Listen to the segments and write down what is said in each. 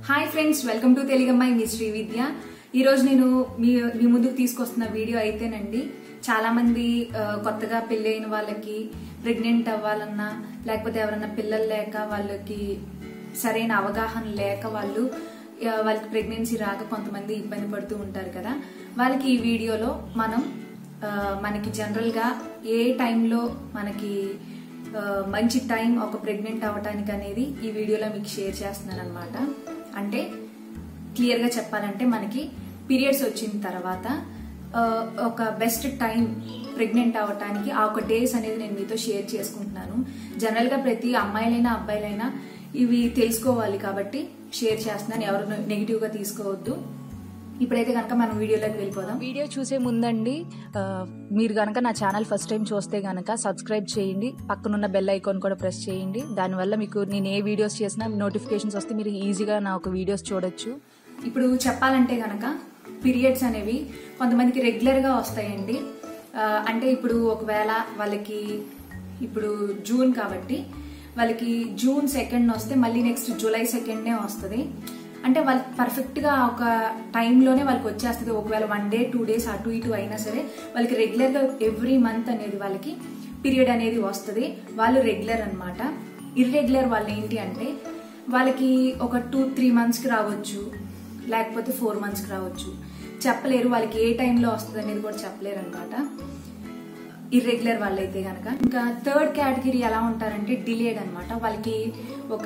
hi friends welcome to తెలుగమ్మాయి మీ శ్రీ విద్య ఈ రోజు నేను మీ మీ ముందుకు తీసుకొస్తున్న వీడియో అయితేనండి చాలా మంది ఆ, కొత్తగా పెళ్ళైన వాళ్ళకి ప్రెగ్నెంట్ అవ్వాలన్నా లేకపోతే ఎవరైనా పిల్లలు లేక వాళ్ళకి సరైన అవగాహన లేక వాళ్ళు ఆ, వాళ్ళకి ప్రెగ్నెన్సీ రాక కొంతమంది ఇబ్బంది పడుతూ ఉంటారు కదా వాళ్ళకి ఈ వీడియోలో మనం ఆ, మనకి జనరల్ గా ఏ టైంలో మనకి ఆ, మంచి టైం ఒక ప్రెగ్నెంట్ అవ్వటానికి అనేది ఈ వీడియోలో మీకు షేర్ చేస్తున్నాను అనమాట అంటే క్లియర్ గా చెప్పాలంటే మనకి పీరియడ్స్ వచ్చిన తర్వాత ఆ, ఒక బెస్ట్ టైం ప్రెగ్నెంట్ అవ్వటానికి ఆ ఒక డేస్ అనేది నేను మీతో షేర్ చేసుకుంటున్నాను జనరల్ గా ప్రతి అమ్మాయిలైనా అబ్బాయిలైనా ఇవి తెలుసుకోవాలి కాబట్టి షేర్ చేస్తున్నాను ఎవరు నెగిటివ్ గా తీసుకోవద్దు ఇప్పుడైతే కనుక మనం వీడియోలోకి వెళ్ళిపోదాం వీడియో చూసే ముందండి ఆ, మీరు గనక నా ఛానల్ ఫస్ట్ టైం చూస్తే గనక సబ్స్క్రైబ్ చేయండి పక్కనున్న బెల్ ఐకాన్ కూడా ప్రెస్ చేయండి దానివల్ల మీకు నేను ఏ వీడియోస్ చేసినా నోటిఫికేషన్స్ వస్తే మీరు ఈజీగా నా ఒక వీడియోస్ చూడొచ్చు ఇప్పుడు చెప్పాలంటే గనక పీరియడ్స్ అనేవి కొంతమందికి రెగ్యులర్ గా వస్తాయండి ఆ, అంటే ఇప్పుడు ఒకవేళ వాళ్ళకి ఇప్పుడు జూన్ కాబట్టి వాళ్ళకి జూన్ సెకండ్ వస్తే మళ్ళీ నెక్స్ట్ జూలై సెకండ్నే వస్తుంది అంటే వాళ్ళకి పర్ఫెక్ట్ గా ఒక టైంలోనే వాళ్ళకి వచ్చేస్తుంది ఒకవేళ వన్ డే టూ డేస్ అటు ఇటు అయినా సరే వాళ్ళకి రెగ్యులర్ గా ఎవ్రీ మంత్ అనేది వాళ్ళకి పీరియడ్ అనేది వస్తుంది వాళ్ళు రెగ్యులర్ అన్నమాట ఇర్రెగ్యులర్ వాళ్ళు ఏంటి అంటే వాళ్ళకి ఒక టూ త్రీ మంత్స్ కి రావచ్చు లేకపోతే ఫోర్ మంత్స్ కి రావచ్చు చెప్పలేరు వాళ్ళకి ఏ టైంలో వస్తుంది అనేది కూడా చెప్పలేరు అనమాట ఇర్రెగ్యులర్ వాళ్ళైతే గనక ఇంకా థర్డ్ కేటగిరీ ఎలా ఉంటారంటే డిలేడ్ అన్నమాట వాళ్ళకి ఒక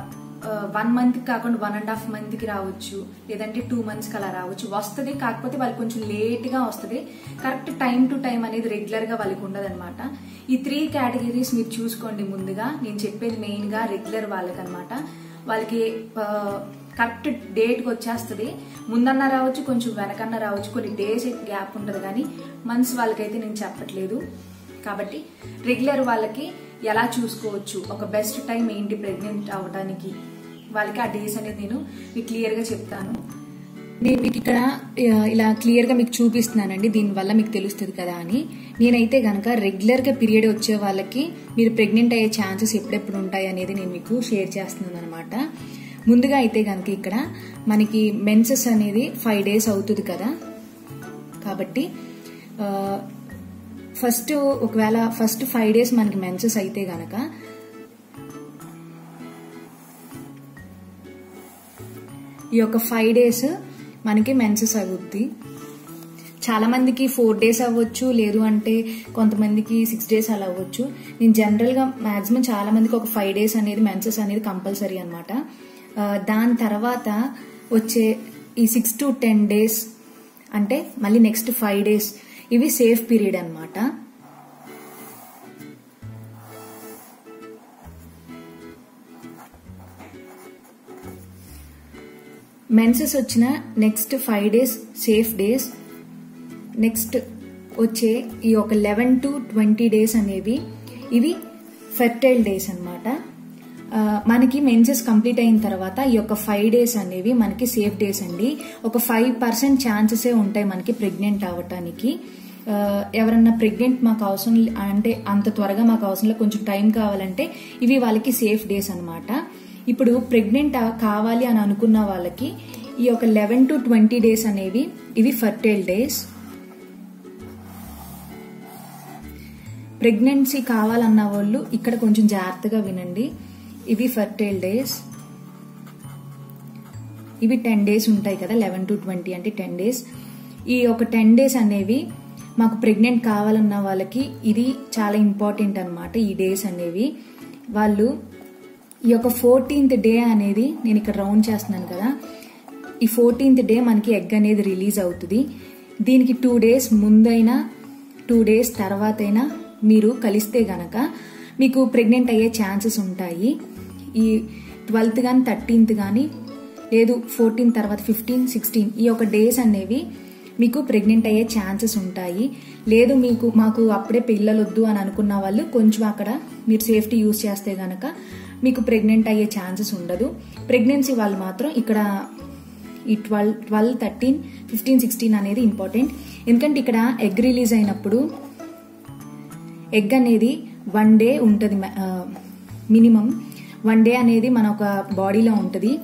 వన్ మంత్ కాకుండా వన్ అండ్ హాఫ్ మంత్ కి రావచ్చు లేదంటే టూ మంత్స్ కి అలా రావచ్చు వస్తుంది కాకపోతే వాళ్ళకి కొంచెం లేట్ గా వస్తుంది కరెక్ట్ టైం టు టైం అనేది రెగ్యులర్ గా వాళ్ళకి ఉండదు ఈ త్రీ కేటగిరీస్ మీరు చూసుకోండి ముందుగా నేను చెప్పేది మెయిన్ గా రెగ్యులర్ వాళ్ళకనమాట వాళ్ళకి కరెక్ట్ డేట్ కి వచ్చేస్తుంది ముందన్నా రావచ్చు కొంచెం వెనకన్నా రావచ్చు కొన్ని డేస్ గ్యాప్ ఉంటుంది కానీ మంత్స్ వాళ్ళకైతే నేను చెప్పట్లేదు కాబట్టి రెగ్యులర్ వాళ్ళకి ఎలా చూసుకోవచ్చు ఒక బెస్ట్ టైం ఏంటి ప్రెగ్నెంట్ అవ్వడానికి వాళ్ళకి ఆ డేస్ అనేది నేను మీకు క్లియర్ గా చెప్తాను నేను మీకు ఇక్కడ ఆ, ఇలా క్లియర్ గా మీకు చూపిస్తున్నానండి దీనివల్ల మీకు తెలుస్తుంది కదా అని నేనైతే గనక రెగ్యులర్ గా పీరియడ్ వచ్చే వాళ్ళకి మీరు ప్రెగ్నెంట్ అయ్యే ఛాన్సెస్ ఎప్పుడెప్పుడు ఉంటాయి అనేది నేను మీకు షేర్ చేస్తున్నాను అనమాట ముందుగా అయితే గనక ఇక్కడ మనకి మెన్సెస్ అనేది ఫైవ్ డేస్ అవుతుంది కదా కాబట్టి ఫస్ట్ ఒకవేళ ఫస్ట్ ఫైవ్ డేస్ మనకి మెన్సెస్ అయితే గనక ఈ యొక్క ఫైవ్ డేస్ మనకి మెన్సెస్ అవుద్ది చాలా మందికి ఫోర్ డేస్ అవ్వచ్చు లేదు అంటే కొంతమందికి సిక్స్ డేస్ అలా అవ్వచ్చు నేను జనరల్ గా మాక్సిమం చాలా మందికి ఒక ఫైవ్ డేస్ అనేది మెన్సెస్ అనేది కంపల్సరీ అనమాట దాని తర్వాత వచ్చే ఈ సిక్స్ టు టెన్ డేస్ అంటే మళ్ళీ నెక్స్ట్ ఫైవ్ డేస్ ఇవి సేఫ్ పీరియడ్ అన్నమాట మెన్సెస్ వచ్చిన next five days safe days next వచ్చే ఈ ఒక లెవెన్ టు ట్వంటీ డేస్ అనేవి ఇవి ఫెర్టైల్ డేస్ అనమాట మనకి మెన్సెస్ కంప్లీట్ అయిన తర్వాత ఈ యొక్క ఫైవ్ డేస్ అనేవి మనకి సేఫ్ డేస్ అండి ఒక ఫైవ్ పర్సెంట్ ఛాన్సెసే ఉంటాయి మనకి ప్రెగ్నెంట్ అవ్వటానికి ఆ, ఎవరన్నా ప్రెగ్నెంట్ మాకు అవసరం లే- అంటే అంత త్వరగా మాకు అవసరం లేదు కొంచెం టైం కావాలంటే ఇవి వాళ్ళకి సేఫ్ డేస్ అన్నమాట ఇప్పుడు ప్రెగ్నెంట్ కావాలి అని అనుకున్న వాళ్ళకి ఈ యొక్క లెవెన్ టు ట్వంటీ డేస్ అనేవి ఇవి ఫర్టైల్ డేస్ ప్రెగ్నెన్సీ కావాలన్న వాళ్ళు ఇక్కడ కొంచెం జాగ్రత్తగా వినండి ఇవి ఫర్టైల్ డేస్ ఇవి టెన్ డేస్ ఉంటాయి కదా లెవెన్ టు ట్వంటీ అంటే టెన్ డేస్ ఈ ఒక టెన్ డేస్ అనేవి మాకు ప్రెగ్నెంట్ కావాలన్న వాళ్ళకి ఇది చాలా ఇంపార్టెంట్ అన్నమాట ఈ డేస్ అనేవి వాళ్ళు ఈ యొక్క ఫోర్టీన్త్ డే అనేది నేను ఇక్కడ రౌండ్ చేస్తున్నాను కదా ఈ ఫోర్టీన్త్ డే మనకి ఎగ్ అనేది రిలీజ్ అవుతుంది దీనికి టూ డేస్ ముందైనా టూ డేస్ తర్వాత అయినా మీరు కలిస్తే గనక మీకు ప్రెగ్నెంట్ అయ్యే ఛాన్సెస్ ఉంటాయి ఈ ట్వెల్త్ కానీ థర్టీన్త్ కానీ లేదు ఫోర్టీన్ తర్వాత ఫిఫ్టీన్ సిక్స్టీన్ ఈ యొక్క డేస్ అనేవి మీకు ప్రెగ్నెంట్ అయ్యే ఛాన్సెస్ ఉంటాయి లేదు మీకు మాకు అప్పుడే పిల్లలు వద్దు అని అనుకున్న వాళ్ళు కొంచెం అక్కడ మీరు సేఫ్టీ యూజ్ చేస్తే గనక మీకు ప్రెగ్నెంట్ అయ్యే ఛాన్సెస్ ఉండదు ప్రెగ్నెన్సీ వాళ్ళు మాత్రం ఇక్కడ ఈ twelve twelve thirteen fifteen sixteen అనేది ఇంపార్టెంట్ ఎందుకంటే ఇక్కడ ఎగ్ రిలీజ్ అయినప్పుడు ఎగ్ అనేది వన్ డే ఉంటుంది మినిమం వన్ డే అనేది మన ఒక బాడీలో ఉంటుంది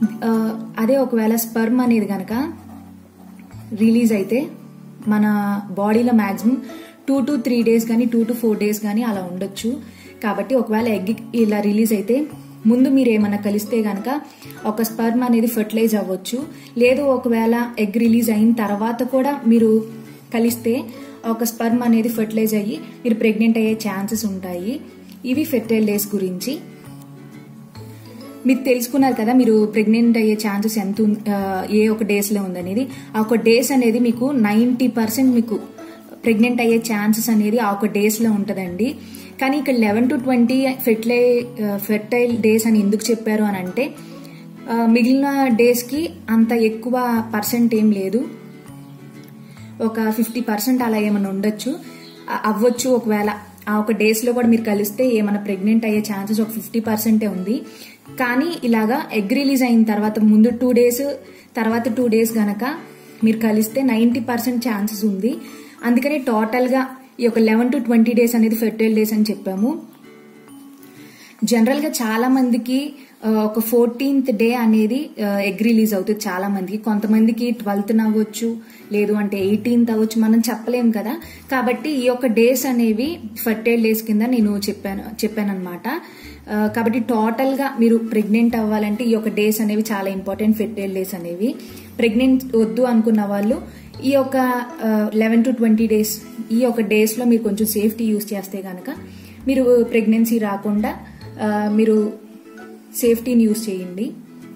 ఆ, అదే ఒకవేళ స్పర్మ్ అనేది కనుక రిలీజ్ అయితే మన బాడీలో maximum two to three days కానీ టూ టు ఫోర్ డేస్ కానీ అలా ఉండొచ్చు కాబట్టి ఒకవేళ ఎగ్ ఇలా రిలీజ్ అయితే ముందు మీరు ఏమన్నా కలిస్తే గనక ఒక స్పర్మ్ అనేది ఫెర్టిలైజ్ అవ్వచ్చు లేదు ఒకవేళ ఎగ్ రిలీజ్ అయిన తర్వాత కూడా మీరు కలిస్తే ఒక స్పర్మ్ అనేది ఫెర్టిలైజ్ అయ్యి మీరు ప్రెగ్నెంట్ అయ్యే ఛాన్సెస్ ఉంటాయి ఇవి ఫెర్టైల్ డేస్ గురించి మీరు తెలుసుకున్నారు కదా మీరు ప్రెగ్నెంట్ అయ్యే ఛాన్సెస్ ఎంత ఉం- ఆ, ఏ ఒక డేస్ లో ఉందనేది ఆ ఒక డేస్ అనేది మీకు నైంటీ పర్సెంట్ మీకు ప్రెగ్నెంట్ అయ్యే ఛాన్సెస్ అనేది ఆ ఒక డేస్ లో ఉంటదండి కానీ ఇక్కడ eleven to twenty fertile fertile days అని ఎందుకు చెప్పారు అని అంటే ఆ, మిగిలిన డేస్ కి అంత ఎక్కువ పర్సెంట్ ఏం లేదు ఒక ఫిఫ్టీ పర్సెంట్ అలా ఏమైనా ఉండొచ్చు అ- అవ్వచ్చు ఒకవేళ ఆ ఒక డేస్ లో కూడా మీరు కలిస్తే ఏమైనా ప్రెగ్నెంట్ అయ్యే ఛాన్సెస్ ఒక ఫిఫ్టీ పర్సెంటే ఉంది కానీ ఇలాగా ఎగ్ రిలీజ్ అయిన తర్వాత ముందు టూ డేస్ తర్వాత టూ డేస్ గనక మీరు కలిస్తే నైంటీ పర్సెంట్ ఛాన్సెస్ ఉంది అందుకని టోటల్ గా ఈ యొక్క లెవెన్ టు ట్వంటీ డేస్ అనేది ఫెర్టైల్ డేస్ అని చెప్పాము జనరల్ గా చాలా మందికి ఆ, ఒక ఫోర్టీన్త్ డే అనేది ఎగ్ రిలీజ్ అవుతుంది చాలా మందికి కొంతమందికి ట్వెల్త్ అవ్వచ్చు లేదు అంటే ఎయిటీన్త్ అవ్వచ్చు మనం చెప్పలేం కదా కాబట్టి ఈ యొక్క డేస్ అనేవి ఫర్టైల్ డేస్ కింద నేను చెప్పాను చెప్పానమాట కాబట్టి టోటల్ గా మీరు ప్రెగ్నెంట్ అవ్వాలంటే ఈ యొక్క డేస్ అనేవి చాలా ఇంపార్టెంట్ ఫెర్టైల్ డేస్ అనేవి ప్రెగ్నెంట్ వద్దు అనుకున్న వాళ్ళు ఈ యొక్క లెవెన్ టు ట్వంటీ డేస్ ఈ యొక్క డేస్ లో మీరు కొంచెం సేఫ్టీ యూస్ చేస్తే గనక మీరు ప్రెగ్నెన్సీ రాకుండా ఆ, మీరు సేఫ్టీని యూస్ చేయండి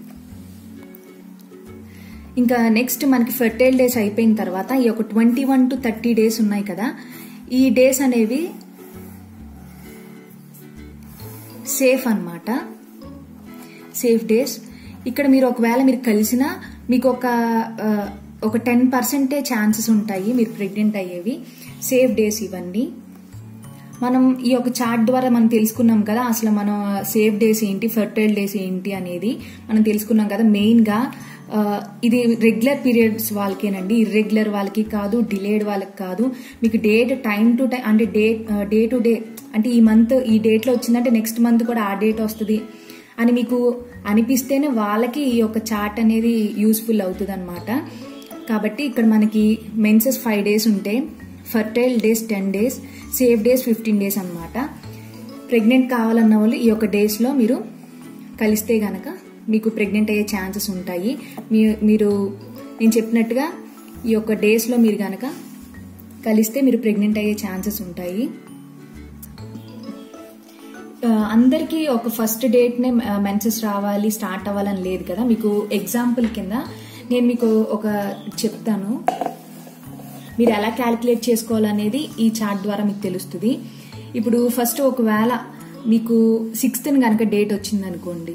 ఇంకా నెక్స్ట్ మనకి ఫెర్టైల్ డేస్ అయిపోయిన తర్వాత ఈ యొక్క twenty one to thirty days ఉన్నాయి కదా ఈ డేస్ అనేవి సేఫ్ అన్నమాట సేఫ్ డేస్ ఇక్కడ మీరు ఒకవేళ మీరు కలిసినా మీకు ఒక ఆ, ఒక టెన్ పర్సెంటే ఛాన్సెస్ ఉంటాయి మీరు ప్రెగ్నెంట్ అయ్యేవి సేఫ్ డేస్ ఇవన్నీ మనం ఈ యొక్క చార్ట్ ద్వారా మనం తెలుసుకున్నాం కదా అసలు మనం సేఫ్ డేస్ ఏంటి ఫర్టైల్ డేస్ ఏంటి అనేది మనం తెలుసుకున్నాం కదా మెయిన్ గా ఆ, ఇది రెగ్యులర్ పీరియడ్స్ వాళ్ళకేనండి ఇర్రెగ్యులర్ వాళ్ళకి కాదు డిలేడ్ వాళ్ళకి కాదు మీకు డేట్ టైం టు టైం అంటే డే డే టు డే అంటే ఈ మంత్ ఈ డేట్ లో వచ్చిందంటే నెక్స్ట్ మంత్ కూడా ఆ డేట్ వస్తుంది అని మీకు అనిపిస్తేనే వాళ్ళకి ఈ యొక్క చార్ట్ అనేది యూస్ఫుల్ అవుతుంది అనమాట కాబట్టి ఇక్కడ మనకి మెన్సెస్ ఫైవ్ డేస్ ఉంటే fertile days ten days safe days fifteen days అనమాట ప్రెగ్నెంట్ కావాలన్న వాళ్ళు ఈ యొక్క డేస్లో మీరు కలిస్తే గనక మీకు ప్రెగ్నెంట్ అయ్యే ఛాన్సెస్ ఉంటాయి మీ- మీరు నేను చెప్పినట్టుగా ఈ యొక్క డేస్లో మీరు గనక కలిస్తే మీరు ప్రెగ్నెంట్ అయ్యే ఛాన్సెస్ ఉంటాయి ఆ, అందరికీ ఒక ఫస్ట్ డేట్నే మెన్సెస్ రావాలి స్టార్ట్ అవ్వాలని లేదు కదా మీకు ఎగ్జాంపుల్ కింద నేను మీకు ఒక చెప్తాను మీరు ఎలా క్యాలిక్యులేట్ చేసుకోవాలనేది ఈ చార్ట్ ద్వారా మీకు తెలుస్తుంది ఇప్పుడు ఫస్ట్ ఒకవేళ మీకు సిక్స్త్ కనుక డేట్ వచ్చింది అనుకోండి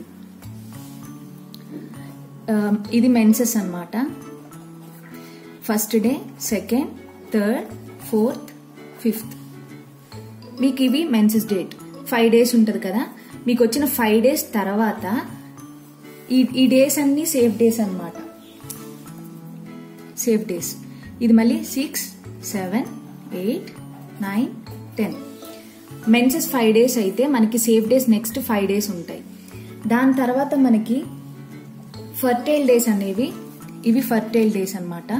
ఇది మెన్సెస్ అన్నమాట first day second third fourth fifth మీకు ఇవి మెన్సెస్ డేట్ ఫైవ్ డేస్ ఉంటుంది కదా మీకు వచ్చిన ఫైవ్ డేస్ తర్వాత ఈ ఈ డేస్ అన్ని సేఫ్ డేస్ అన్నమాట సేఫ్ డేస్ ఇది మళ్ళీ six seven eight nine ten menses five days అయితే మనకి safe days next five days ఉంటాయి దాని తర్వాత మనకి ఫర్టైల్ డేస్ అనేవి ఇవి ఫర్టైల్ డేస్ అన్నమాట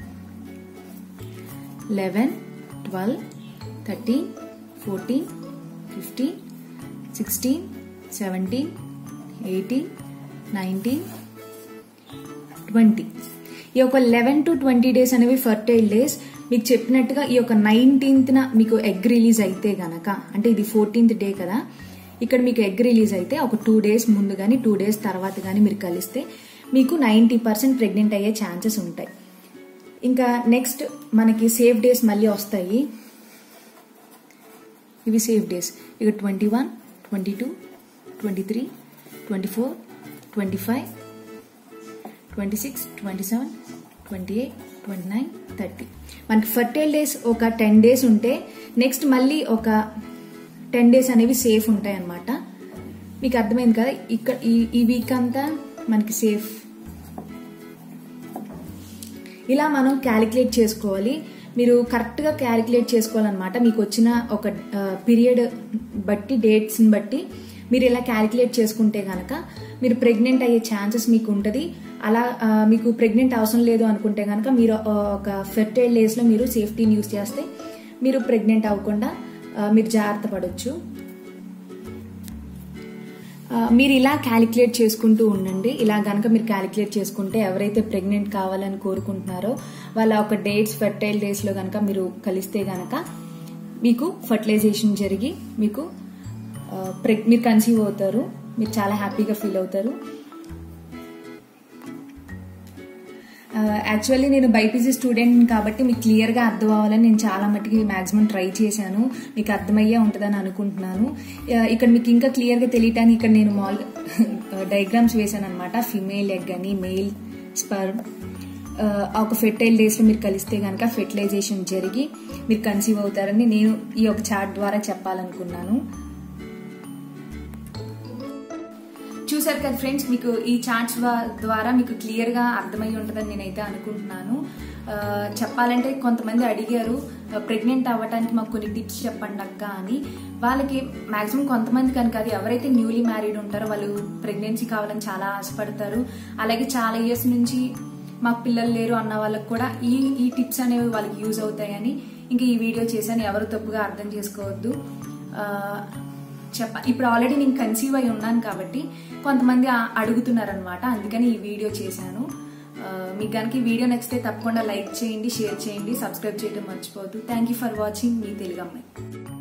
eleven twelve thirteen fourteen fifteen sixteen seventeen eighteen nineteen twenty ఈ యొక్క లెవెన్ టు ట్వంటీ డేస్ అనేవి ఫర్టైల్ డేస్ మీకు చెప్పినట్టుగా ఈ యొక్క నైన్టీన్త్న మీకు ఎగ్ రిలీజ్ అయితే గనక అంటే ఇది ఫోర్టీన్త్ డే కదా ఇక్కడ మీకు ఎగ్ రిలీజ్ అయితే ఒక టూ డేస్ ముందు కానీ టూ డేస్ తర్వాత కానీ మీరు కలిస్తే మీకు నైంటీ పర్సెంట్ ప్రెగ్నెంట్ అయ్యే ఛాన్సెస్ ఉంటాయి ఇంకా నెక్స్ట్ మనకి సేఫ్ డేస్ మళ్ళీ వస్తాయి ఇవి సేఫ్ డేస్ ఇక twenty one twenty two twenty three twenty four twenty five twenty six twenty seven twenty eight twenty nine thirty మనకి ఫర్టైల్ డేస్ ఒక టెన్ డేస్ ఉంటే నెక్స్ట్ మళ్ళీ ఒక టెన్ డేస్ అనేవి సేఫ్ ఉంటాయి అన్నమాట మీకు అర్థమైంది కదా ఇక్కడ ఈ ఈ వీక్ అంతా మనకి సేఫ్ ఇలా మనం క్యాలిక్యులేట్ చేసుకోవాలి మీరు కరెక్ట్గా క్యాలిక్యులేట్ చేసుకోవాలన్నమాట మీకు వచ్చిన ఒక పీరియడ్ బట్టి డేట్స్ని బట్టి మీరు ఇలా క్యాలిక్యులేట్ చేసుకుంటే కనుక మీరు ప్రెగ్నెంట్ అయ్యే ఛాన్సెస్ మీకు ఉంటుంది అలా ఆ, మీకు ప్రెగ్నెంట్ అవసరం లేదు అనుకుంటే కనుక మీరు ఆ, ఒక ఫెర్టైల్ డేస్లో మీరు సేఫ్టీని యూస్ చేస్తే మీరు ప్రెగ్నెంట్ అవ్వకుండా ఆ, మీరు జాగ్రత్త పడవచ్చు ఆ, మీరు ఇలా క్యాలిక్యులేట్ చేసుకుంటూ ఉండండి ఇలా గనక మీరు క్యాలిక్యులేట్ చేసుకుంటే ఎవరైతే ప్రెగ్నెంట్ కావాలని కోరుకుంటున్నారో వాళ్ళ ఒక డేట్స్ ఫెర్టైల్ డేస్లో గనక మీరు కలిస్తే గనక మీకు ఫర్టిలైజేషన్ జరిగి మీకు ఆ, ప్రెగ్ మీరు కన్సీవ్ అవుతారు మీరు చాలా హ్యాపీగా ఫీల్ అవుతారు యాక్చువల్లీ నేను బైపీసీ స్టూడెంట్ కాబట్టి మీకు క్లియర్గా అర్థం అవ్వాలని నేను చాలా మట్టుకి మాక్సిమం ట్రై చేశాను మీకు అర్థమయ్యే ఉంటుందని అనుకుంటున్నాను ఆ, ఇక్కడ మీకు ఇంకా క్లియర్గా తెలియటానికి ఇక్కడ నేను మాల్ డయాగ్రామ్స్ వేశాను అనమాట ఫిమేల్ ఎగ్ అని మెయిల్ స్పర్మ్ ఒక ఫెర్టైల్ డేస్లో మీరు కలిస్తే కనుక ఫెర్టిలైజేషన్ జరిగి మీరు కన్సీవ్ అవుతారని నేను ఈ ఒక చార్ట్ ద్వారా చెప్పాలనుకున్నాను చూసారు కదా ఫ్రెండ్స్ మీకు ఈ చార్ట్స్ ద్వారా మీకు క్లియర్ గా అర్థమై ఉంటుందని నేనైతే అనుకుంటున్నాను ఆ, చెప్పాలంటే కొంతమంది అడిగారు ప్రెగ్నెంట్ అవ్వడానికి మాకు కొన్ని టిప్స్ చెప్పండి అక్క అని వాళ్ళకి మాక్సిమం కొంతమంది కనుక అది ఎవరైతే న్యూలీ మ్యారీడ్ ఉంటారో వాళ్ళు ప్రెగ్నెన్సీ కావాలని చాలా ఆశపడతారు అలాగే చాలా ఇయర్స్ నుంచి మాకు పిల్లలు లేరు అన్న వాళ్ళకి కూడా ఈ ఈ టిప్స్ అనేవి వాళ్ళకి యూజ్ అవుతాయని ఇంకా ఈ వీడియో చేశాను ఎవరు తప్పుగా అర్థం చేసుకోవద్దు ఆ, చెప్ప ఇప్పుడు ఆల్రెడీ నేను కన్సీవ్ అయి ఉన్నాను కాబట్టి కొంతమంది ఆ- అడుగుతున్నారనమాట అందుకని ఈ వీడియో చేశాను ఆ, మీకు కనుక ఈ వీడియో నచ్చితే తప్పకుండా లైక్ చేయండి షేర్ చేయండి సబ్స్క్రైబ్ చేయడం మర్చిపోవద్దు థ్యాంక్ యూ ఫర్ వాచింగ్ మీ తెలుగు అమ్మాయి